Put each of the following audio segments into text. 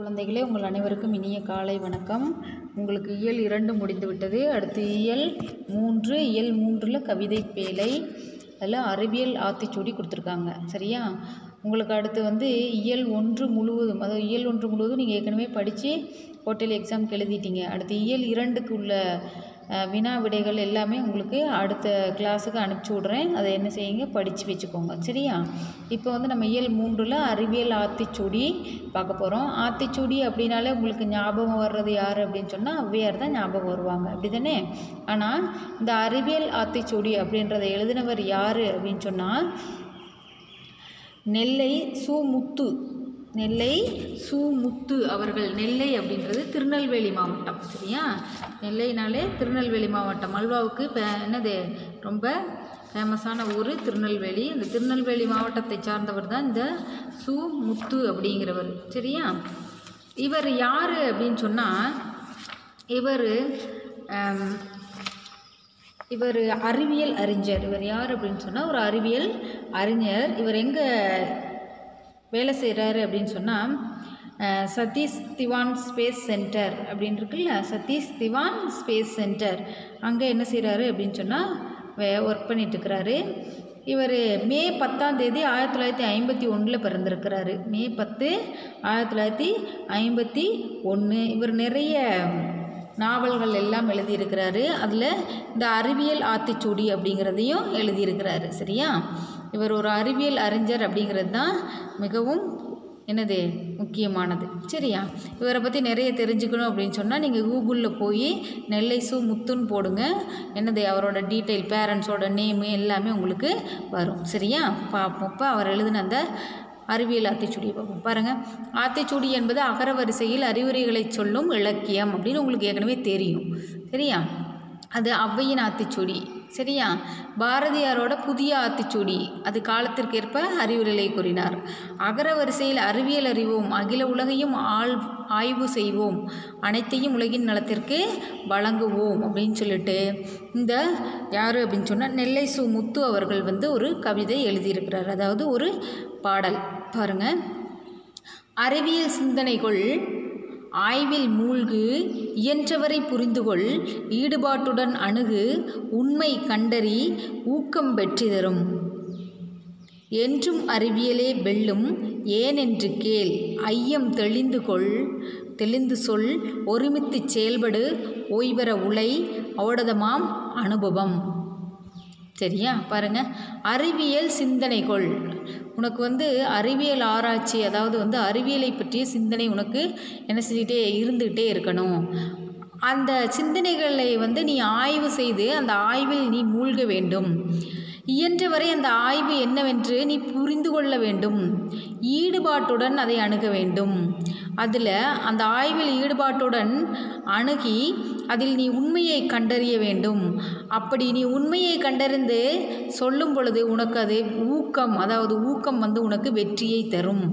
குழந்தைகளே உங்கள் அனைவருக்கும் இனிய காலை வணக்கம் உங்களுக்கு இயல் இரண்டு முடிந்து விட்டது அடுத்து இயல் மூன்று இயல் மூன்றில் கவிதை பேழை அதில் அறிவியல் ஆத்திச்சூடி கொடுத்துருக்காங்க சரியா உங்களுக்கு அடுத்து வந்து இயல் ஒன்று முழுவதும் அதாவது இயல் ஒன்று முழுவதும் நீங்கள் ஏற்கனவே படித்து ஹோட்டல் எக்ஸாம்க்கு எழுதிட்டீங்க அடுத்து இயல் இரண்டுக்கு உள்ள அஹ், வினா விடைகள் எல்லாமே உங்களுக்கு அடுத்த கிளாஸுக்கு அனுப்பிச்சி விட்றேன் அதை என்ன செய்யுங்க படித்து வச்சுக்கோங்க சரியா இப்போ வந்து நம்ம இயல் மூன்றில் அறிவியல் ஆத்திச்சூடி பார்க்க போகிறோம் ஆத்திச்சூடி அப்படின்னாலே உங்களுக்கு ஞாபகம் வர்றது யார் அப்படின்னு சொன்னால் ஔவையார் தான் ஞாபகம் வருவாங்க அப்படி தானே ஆனால் இந்த அறிவியல் ஆத்திச்சூடி அப்படின்றத எழுதினவர் யார் அப்படின்னு சொன்னால் நெல்லை சு முத்து நெல்லை சு முத்து அவர்கள் நெல்லை அப்படின்றது திருநெல்வேலி மாவட்டம் சரியா நெல்லைனாலே திருநெல்வேலி மாவட்டம் அல்வாவுக்கு பே என்னது ரொம்ப ஃபேமஸான ஊர் திருநெல்வேலி அந்த திருநெல்வேலி மாவட்டத்தை சார்ந்தவர் தான் இந்த சு முத்து அப்படிங்கிறவர் சரியா இவர் யார் அப்படின்னு சொன்னால் இவர் இவர் அறிவியல் அறிஞர் இவர் யார் அப்படின்னு சொன்னால் ஒரு அறிவியல் அறிஞர் இவர் எங்கே வேலை செய்கிறாரு அப்படின்னு சொன்னால் சதீஷ் திவான் ஸ்பேஸ் சென்டர் அப்படின்னு இருக்குல்ல சதீஷ் திவான் ஸ்பேஸ் சென்டர் அங்கே என்ன செய்கிறாரு அப்படின்னு சொன்னால் வே ஒர்க் பண்ணிட்டுருக்கிறாரு இவர் மே பத்தாம் தேதி ஆயிரத்தி தொள்ளாயிரத்தி ஐம்பத்தி ஒன்றில் பிறந்திருக்கிறாரு மே பத்து ஆயிரத்தி தொள்ளாயிரத்தி ஐம்பத்தி ஒன்று இவர் நிறைய நாவல்கள் எல்லாம் எழுதியிருக்கிறாரு அதில் இந்த அறிவியல் ஆத்திச்சூடி அப்படிங்கிறதையும் எழுதியிருக்கிறாரு சரியா இவர் ஒரு அறிவியல் அறிஞர் அப்படிங்கிறது தான் மிகவும் என்னது முக்கியமானது சரியா இவரை பற்றி நிறைய தெரிஞ்சுக்கணும் அப்படின்னு சொன்னால் நீங்கள் கூகுளில் போய் நெல்லை சு முத்துன்னு போடுங்க என்னது அவரோட டீட்டெயில் பேரண்ட்ஸோட நேமு எல்லாமே உங்களுக்கு வரும் சரியா பார்ப்போம் இப்போ அவர் எழுதின அந்த அறிவியல் ஆத்திச்சூடியை பார்ப்போம் பாருங்கள் ஆத்திச்சூடி என்பது அகரவரிசையில் அறிவுரைகளை சொல்லும் இலக்கியம் அப்படின்னு உங்களுக்கு ஏற்கனவே தெரியும் சரியா அது ஔவையின் ஆத்திச்சூடி சரியா பாரதியாரோட புதிய ஆத்திச்சூடி அது காலத்திற்கேற்ப அறிவுரைகளை கூறினார் அகரவரிசையில் அறிவியல் அறிவோம் அகில உலகையும் ஆள் ஆய்வு செய்வோம் அனைத்தையும் உலகின் நலத்திற்கு வழங்குவோம் அப்படின்னு சொல்லிட்டு இந்த யார் அப்படின்னு சொன்னால் நெல்லை சு முத்து அவர்கள் வந்து ஒரு கவிதை எழுதியிருக்கிறார் அதாவது ஒரு பாடல் பாருங்க அறிவியல் சிந்தனைகள் ஆய்வில் மூழ்கு இயன்றவரை புரிந்துகொள் ஈடுபாட்டுடன் அணுகு உண்மை கண்டறி ஊக்கம் வெற்றி தரும் என்றும் அறிவியலே வெல்லும் ஏனென்று கேள் ஐயம் தெளிந்து கொள் தெளிந்து சொல் ஒருமித்து செயல்படு ஓய்வர உலை அவடதமாம் அனுபவம் சரியா பாருங்க அறிவியல் சிந்தனைகள் உனக்கு வந்து அறிவியல் ஆராய்ச்சி அதாவது வந்து அறிவியலை பற்றிய சிந்தனை உனக்கு என்ன செஞ்சுக்கிட்டே இருந்துக்கிட்டே இருக்கணும் அந்த சிந்தனைகளை வந்து நீ ஆய்வு செய்து அந்த ஆய்வில் நீ மூழ்க வேண்டும் இயன்றவரை அந்த ஆய்வு என்னவென்று நீ புரிந்து கொள்ள வேண்டும் ஈடுபாட்டுடன் அதை அணுக வேண்டும் அதில் அந்த ஆய்வில் ஈடுபாட்டுடன் அணுகி அதில் நீ உண்மையை கண்டறிய வேண்டும் அப்படி நீ உண்மையை கண்டறிந்து சொல்லும் பொழுது உனக்கு அது ஊக்கம் அதாவது ஊக்கம் வந்து உனக்கு வெற்றியை தரும்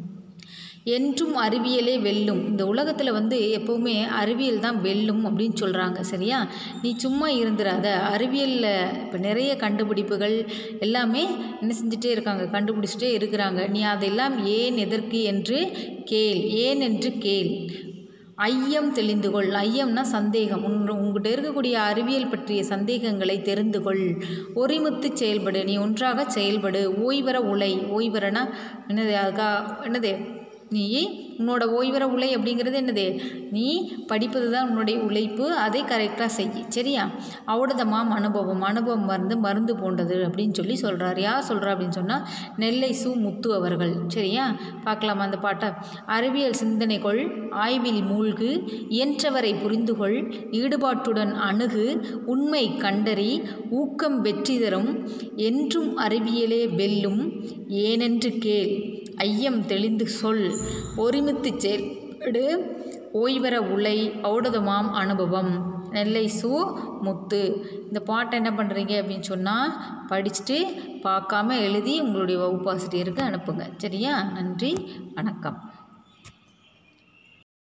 என்றும் அறிவியலே வெல்லும் இந்த உலகத்தில் வந்து எப்போவுமே அறிவியல் தான் வெல்லும் அப்படின்னு சொல்கிறாங்க சரியா நீ சும்மா இருந்துடாத அறிவியலில் இப்போ நிறைய கண்டுபிடிப்புகள் எல்லாமே என்ன செஞ்சுட்டே இருக்காங்க கண்டுபிடிச்சிட்டே இருக்கிறாங்க நீ அதெல்லாம் ஏன் எதற்கு என்று கேள் ஏன் என்று கேள் ஐயம் தெளிந்து கொள் ஐயம்னா சந்தேகம் உன் உங்கள்கிட்ட இருக்கக்கூடிய அறிவியல் பற்றிய சந்தேகங்களை தெரிந்து கொள் ஒருமித்து செயல்படு நீ ஒன்றாக செயல்படு ஓய்வர உலை ஓய்வரனா என்னது அதுக்கா என்னது நீ உன்னோட ஓய்வர உலை அப்படிங்கிறது என்னது நீ படிப்பது தான் உன்னுடைய உழைப்பு அதை கரெக்டாக செய் சரியா அவ்வளோதமாம் அனுபவம் அனுபவம் வந்து மருந்து போன்றது அப்படின்னு சொல்லி சொல்கிறார் யார் சொல்கிறா அப்படின்னு சொன்னால் நெல்லை சு முத்து அவர்கள் சரியா பார்க்கலாமா அந்த பாட்டை அறிவியல் சிந்தனைகள் ஆய்வில் மூழ்கு இயன்றவரை புரிந்துகொள் ஈடுபாட்டுடன் அணுகு உண்மை கண்டறி ஊக்கம் வெற்றி தரும் என்றும் அறிவியலே வெல்லும் ஏனென்று கேள் ஐயம் தெளிந்து சொல் ஒருமித்து செயல்படு ஓய்வர உலை ஔடதமாம் அனுபவம் நெல்லை சு முத்து இந்த பாட்டை என்ன பண்ணுறீங்க அப்படின்னு சொன்னால் படிச்சுட்டு பார்க்காம எழுதி உங்களுடைய வகுப்பாசிரியருக்கு அனுப்புங்க சரியா நன்றி வணக்கம்